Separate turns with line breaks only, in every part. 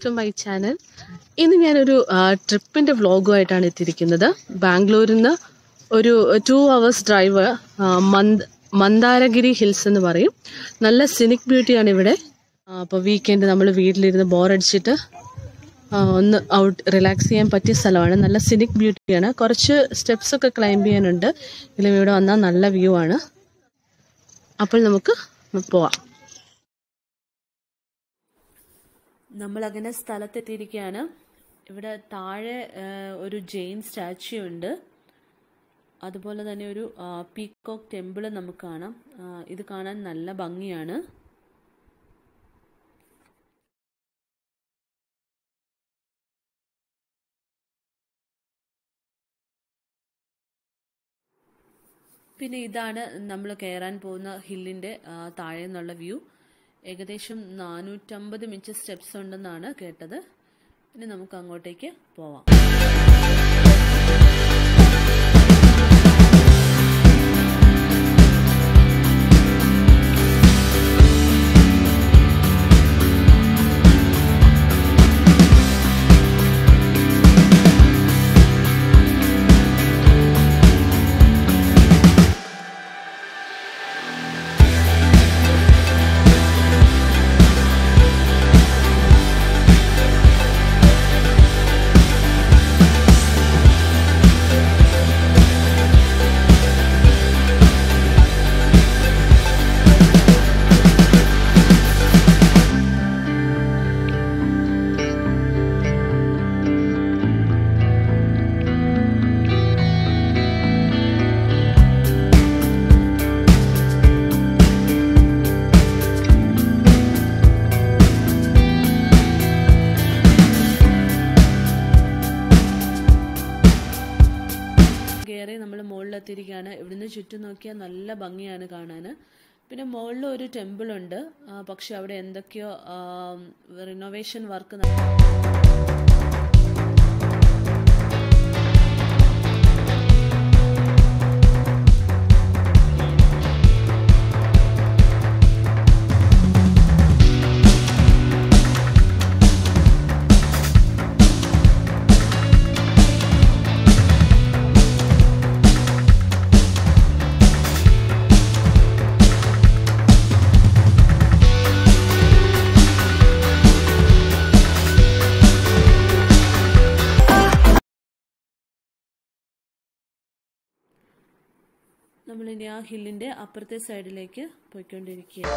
to my channel ഇന്ന് ഞാനൊരു ട്രിപ്പിൻ്റെ വ്ളോഗുമായിട്ടാണ് എത്തിയിരിക്കുന്നത് ബാംഗ്ലൂരിൽ നിന്ന് ഒരു ടു അവേഴ്സ് ഡ്രൈവ് മന്ദ മന്ദാരഗിരി ഹിൽസ് എന്ന് പറയും നല്ല സിനിക് ബ്യൂട്ടിയാണ് ഇവിടെ അപ്പോൾ വീക്കെൻഡ് നമ്മൾ വീട്ടിലിരുന്ന് ബോറടിച്ചിട്ട് ഒന്ന് ഔട്ട് റിലാക്സ് ചെയ്യാൻ പറ്റിയ സ്ഥലമാണ് നല്ല സിനിക് ബ്യൂട്ടിയാണ് കുറച്ച് സ്റ്റെപ്സ് ഒക്കെ ക്ലൈംബ് ചെയ്യാനുണ്ട് എങ്കിലും ഇവിടെ വന്നാൽ നല്ല വ്യൂ ആണ് അപ്പോൾ നമുക്ക് പോവാം നമ്മളങ്ങനെ സ്ഥലത്തെത്തിയിരിക്കുകയാണ് ഇവിടെ താഴെ ആ, ഒരു ജെയിൻ സ്റ്റാച്യു ഉണ്ട് അതുപോലെ തന്നെ ഒരു പീക്കോക്ക് ടെമ്പിൾ നമുക്ക് കാണാം ആ, ഇത് കാണാൻ നല്ല ഭംഗിയാണ് പിന്നെ ഇതാണ് നമ്മൾ കയറാൻ പോകുന്ന ഹില്ലിൻ്റെ താഴെ നിന്നുള്ള വ്യൂ ഏകദേശം നാനൂറ്റമ്പത് മിനിറ്റ് സ്റ്റെപ്സ് ഉണ്ടെന്നാണ് കേട്ടത് ഇനി നമുക്ക് അങ്ങോട്ടേക്ക് പോവാം കയറി നമ്മൾ മുകളിലെത്തിയിരിക്കുകയാണ് ഇവിടുന്ന് ചുറ്റും നോക്കിയാൽ നല്ല ഭംഗിയാണ് കാണാൻ പിന്നെ മുകളിൽ ഒരു ടെമ്പിൾ ഉണ്ട് ആ, പക്ഷെ അവിടെ എന്തൊക്കെയോ റിനോവേഷൻ വർക്ക് നമ്മളിനി ആ ഹില്ലിന്റെ അപ്പുറത്തെ സൈഡിലേക്ക് പോയിക്കൊണ്ടിരിക്കുകയാണ്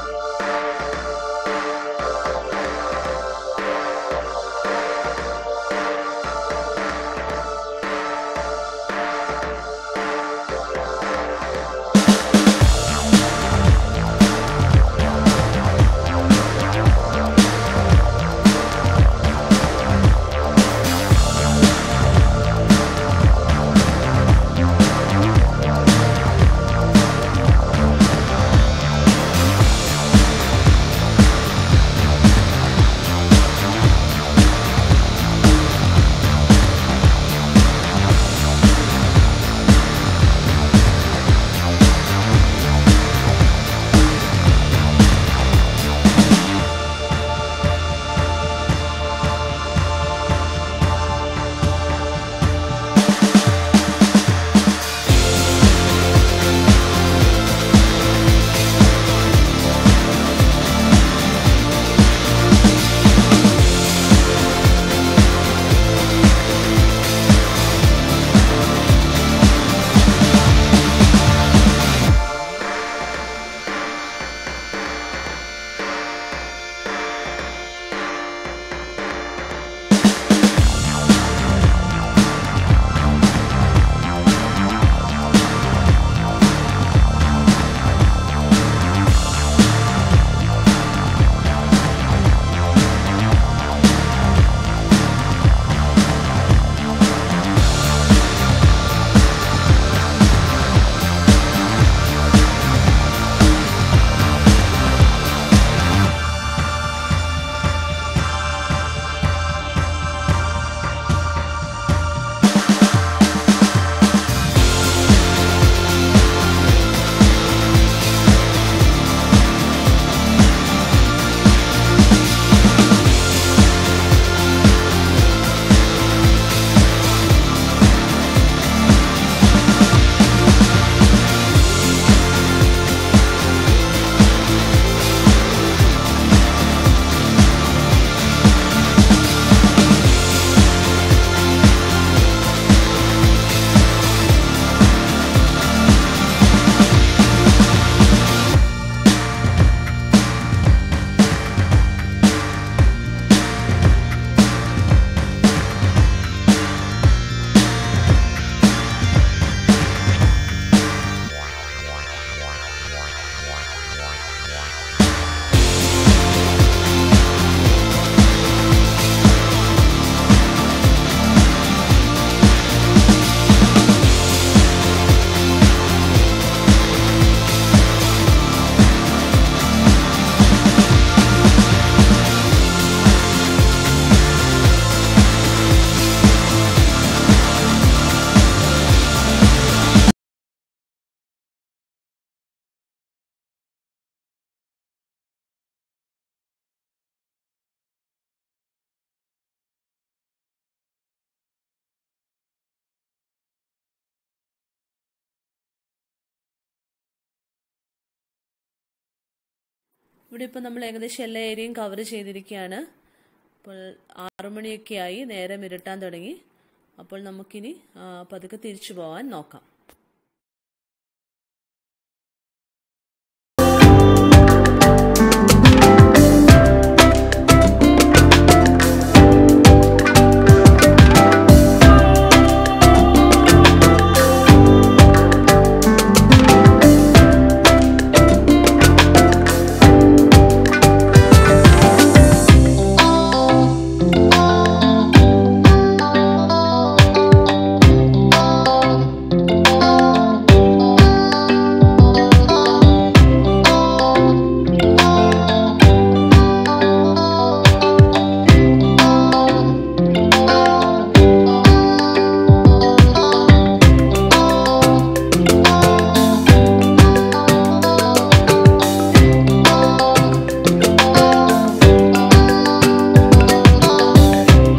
ഇവിടെ ഇപ്പോൾ നമ്മൾ ഏകദേശം എല്ലാ ഏരിയയും കവർ ചെയ്തിരിക്കുകയാണ് അപ്പോൾ ആറുമണിയൊക്കെ ആയി നേരം ഇരുട്ടാൻ തുടങ്ങി അപ്പോൾ നമുക്കിനി ആ, പതുക്കെ തിരിച്ചു പോകാൻ നോക്കാം